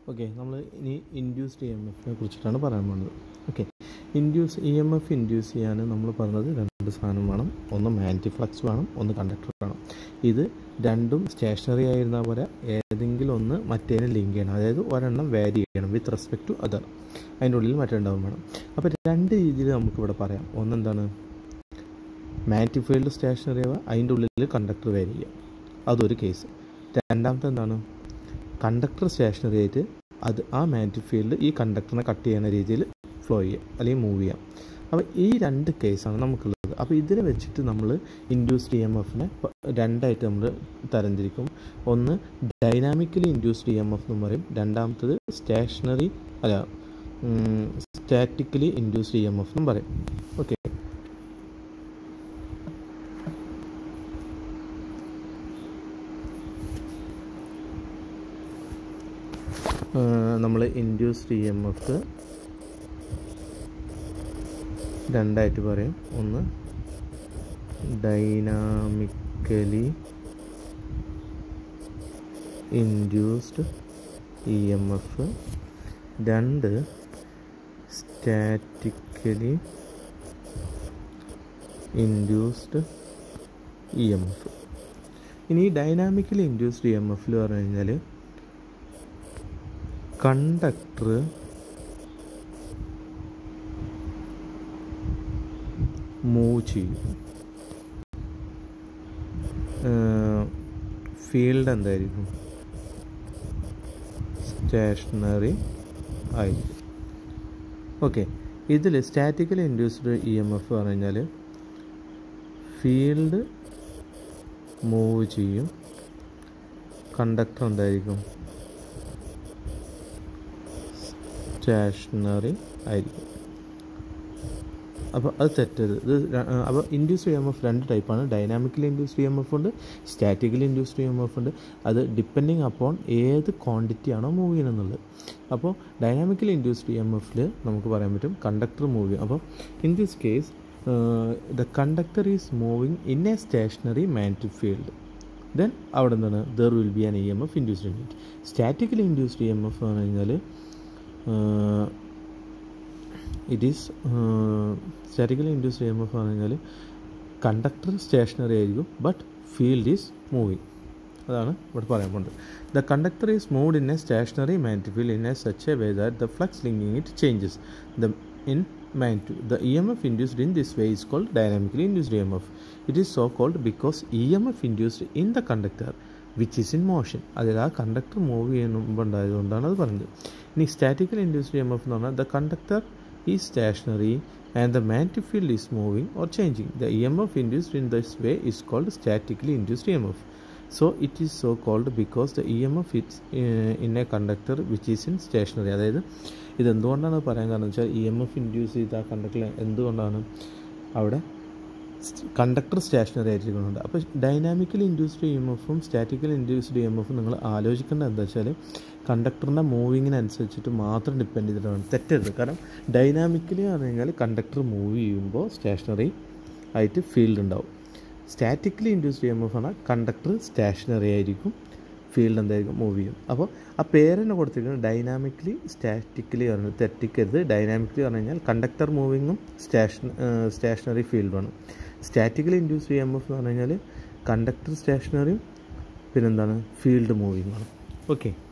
okay നമ്മൾ ഇനി induced E M എഫിനെ കുറിച്ചിട്ടാണ് പറയാൻ പോകുന്നത് okay induce E M F induce ചെയ്യാൻ നമ്മൾ പറഞ്ഞത് രണ്ട് സാധനം വേണം ഒന്ന് മാൻറ്റിഫ്ലക്സ് വേണം ഒന്ന് കണ്ടക്ടർ വേണം ഇത് രണ്ടും സ്റ്റേഷനറി ആയിരുന്നാൽ പോലെ ഏതെങ്കിലും ഒന്ന് മറ്റേനെ ലിങ്ക് ചെയ്യണം അതായത് ഒരെണ്ണം വാരി ചെയ്യണം വിത്ത് റെസ്പെക്ട് ടു അതർ അതിൻ്റെ ഉള്ളിൽ മറ്റുണ്ടാവും വേണം അപ്പോൾ രണ്ട് രീതിയിൽ നമുക്കിവിടെ പറയാം ഒന്നെന്താണ് മാറ്റിഫൈൽഡ് സ്റ്റേഷനറി ആവുക അതിൻ്റെ ഉള്ളിൽ കണ്ടക്ടർ വാരി ചെയ്യുക അതൊരു കേസ് രണ്ടാമത്തെ എന്താണ് കണ്ടക്ടർ സ്റ്റേഷനറി ആയിട്ട് അത് ആ മാഗ്നറ്റിക് ഫീൽഡ് ഈ കണ്ടക്ടറിനെ കട്ട് ചെയ്യുന്ന രീതിയിൽ ഫ്ലോ ചെയ്യാം അല്ലെങ്കിൽ മൂവ് ചെയ്യാം അപ്പോൾ ഈ രണ്ട് കേസാണ് നമുക്കുള്ളത് അപ്പോൾ ഇതിനെ വെച്ചിട്ട് നമ്മൾ ഇൻഡ്യൂസ്ഡ് ഇ എം എഫിനെ രണ്ടായിട്ട് നമ്മൾ തരംതിരിക്കും ഒന്ന് dynamically induced E M F എന്ന് പറയും രണ്ടാമത്തത് സ്റ്റേഷനറി അല്ല statically induced E M F എന്നും പറയും ഓക്കെ നമ്മൾ ഇൻഡ്യൂസ്ഡ് ഇ എം എഫ് രണ്ടായിട്ട് പറയും ഒന്ന് dynamically induced E M F രണ്ട് statically induced E M F ഇനി ഡൈനാമിക്കലി ഇൻഡ്യൂസ്ഡ് ഇ എം എഫിൽ പറഞ്ഞു കഴിഞ്ഞാൽ കണ്ടക്ടർ മൂവ് ചെയ്യും ഫീൽഡ് എന്തായിരിക്കും സ്റ്റേഷനറി ആയിരിക്കും ഓക്കെ ഇതിൽ statical induced E M F പറഞ്ഞു കഴിഞ്ഞാൽ ഫീൽഡ് മൂവ് ചെയ്യും കണ്ടക്ടർ എന്തായിരിക്കും സ്റ്റേഷനറി ആയിരിക്കും അപ്പോൾ അത് തെറ്റരുത് ഇത് അപ്പോൾ ഇൻഡ്യൂസ്ഡ് ഇ എം എഫ് രണ്ട് ടൈപ്പാണ് dynamically induced E M F ഉണ്ട് statically induced E M F ഉണ്ട് അത് ഡിപ്പെൻഡിങ് അപ്പോൺ ഏത് ക്വാണ്ടിറ്റി ആണോ മൂവ് ചെയ്യുന്നത് അപ്പോൾ ഡൈനാമിക്കലി ഇൻഡ്യൂസ്ഡ് ഇ എം എഫിൽ നമുക്ക് പറയാൻ പറ്റും കണ്ടക്ടർ മൂവ് ചെയ്യും അപ്പോൾ in this case the conductor is moving in a stationary magnetic field then അവിടെ എന്താണ് there will be an E M F induced in it statically induced E M F എന്ന് പറഞ്ഞു കഴിഞ്ഞാൽ it is statically induced E M F എന്ന് പറഞ്ഞാൽ conductor stationary ആയിരിക്കും but field is moving അതാണ് ഇവിടെ പറയാൻ പോകുന്നത് the conductor is moved in a stationary magnetic field in a such a way that the flux linking it changes the in magnetic the emf induced in this way is called dynamically induced emf it is so called because emf induced in the conductor which is in motion അതിൽ ആ conductor move ചെയ്യുമ്പോൾ ഉണ്ടായതുകൊണ്ടാണ് അത് പറഞ്ഞത് ഇനി സ്റ്റാറ്റിക്കൽ induced M F എന്ന് പറഞ്ഞാൽ the conductor is stationary and the magnetic field is moving or changing the E M F induced in this way is called statically induced M F so it is so called because the E M F it's in a conductor which is in stationary അതായത് ഇതെന്തുകൊണ്ടാണ് പറയാൻ കാരണം വെച്ചാൽ E M F induce ചെയ്ത ആ conductor എന്തുകൊണ്ടാണ് അവിടെ conductor stationery ആയിരിക്കുന്നുണ്ട് അപ്പോൾ ഡൈനാമിക്കലി ഇൻഡ്യൂസ്ഡ് ഇ എം എഫും സ്റ്റാറ്റിക്കൽ ഇൻഡ്യൂസ്ഡ് ഇ എം എഫും നിങ്ങൾ ആലോചിക്കേണ്ടത് എന്താ വെച്ചാൽ കണ്ടക്ടറിൻ്റെ മൂവിങ്ങിനനുസരിച്ചിട്ട് മാത്രം ഡിപ്പെൻഡ് ചെയ്തിട്ടാണ് തെറ്റരുത് കാരണം ഡൈനാമിക്കലി പറഞ്ഞു കഴിഞ്ഞാൽ കണ്ടക്ടർ മൂവ് ചെയ്യുമ്പോൾ സ്റ്റേഷനറി ആയിട്ട് ഫീൽഡ് ഉണ്ടാവും statically induced E M F ആണ് കണ്ടക്ടർ സ്റ്റേഷനറി ആയിരിക്കും ഫീൽഡ് എന്തായിരിക്കും മൂവ് ചെയ്യും അപ്പോൾ ആ പേരെന്നെ കൊടുത്തിരിക്കുന്നത് ഡൈനാമിക്കലി സ്റ്റാറ്റിക്കലി പറഞ്ഞു തെറ്റിക്കരുത് ഡൈനാമിക്കലി പറഞ്ഞു കഴിഞ്ഞാൽ കണ്ടക്ടർ മൂവിങ്ങും സ്റ്റേഷൻ സ്റ്റേഷനറി ഫീൽഡുമാണ് statically induced E M F എന്ന് പറഞ്ഞു കഴിഞ്ഞാൽ കണ്ടക്ടർ സ്റ്റേഷനറിയും പിന്നെന്താണ് ഫീൽഡ് മൂവിങ്ങുമാണ് ഓക്കെ